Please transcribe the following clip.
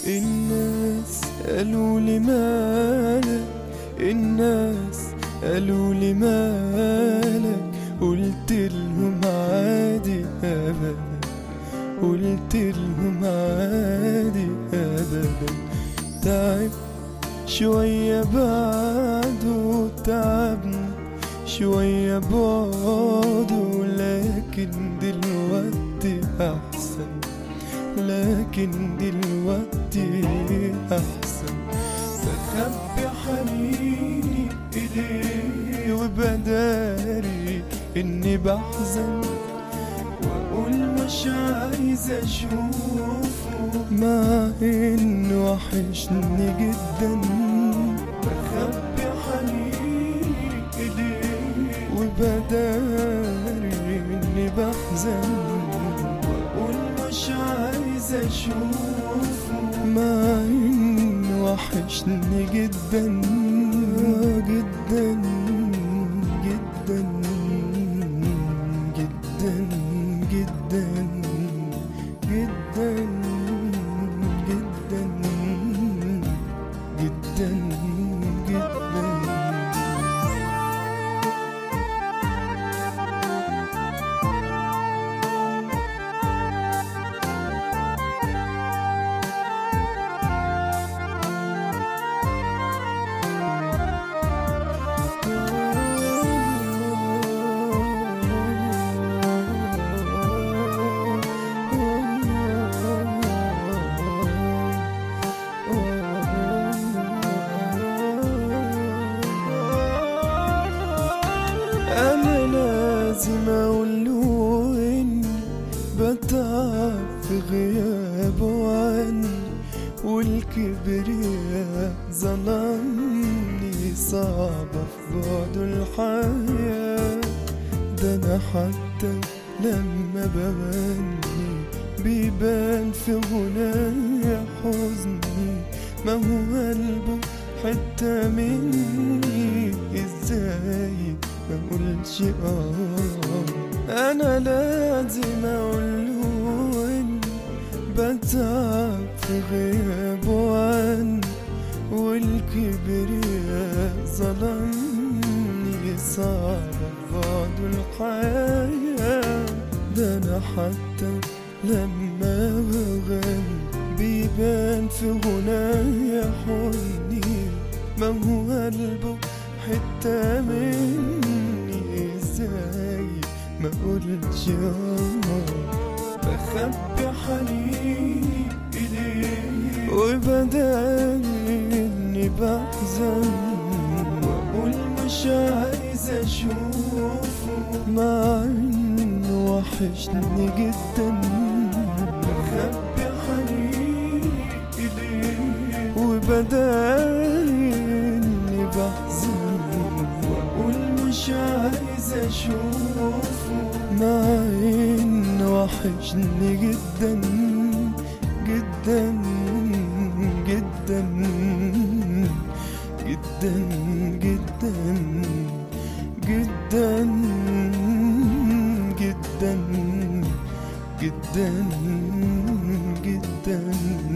الناس قالوا لي مالك الناس قالوا لي مالك قلت لهم عادي ابدا قلت لهم عادي ابدا تعب شوية بعده تعبني شوية بعده لكن دلوقتي أحسن لكن دلوقتي أحسن بخبي حنيني إليه وبداري إني بحزن وأقول مش عايز أشوفه مع إنه وحشني جدا بخبي حنيني إليه وبداري إني بحزن وأقول مش عايز أشوفه مع إنه وحشني جدا جدا جدا جدا جدا جدا جدا جدا جدا أنا لازم أقوله إني بتعب في غيابه عني والكبرياء ظلمني صعبة في بعده الحياة ده أنا حتى لما بغني بيبان في غنايا حزني ما هو قلبه حتة مني ازاي ما اقولش اه انا لازم اقوله اني بتعب في غيابه عني والكبرياء ظلمني صعب بعد الحياة ده انا حتى لما بغني بيبان في غنايا حزني ما هو قلبه حتة مني ازاي ما اقولش آه بخبي حنيني إليه وبداني إني بحزن وأقول مش عايز أشوفه مع إنه وحشني جدا بخبي حنيني إليه وبداني إني بحزن وأقول مش عايز أشوفه مع إنه وحشني جدا جدا جدا جدا جدا جدا جدا جدا جدا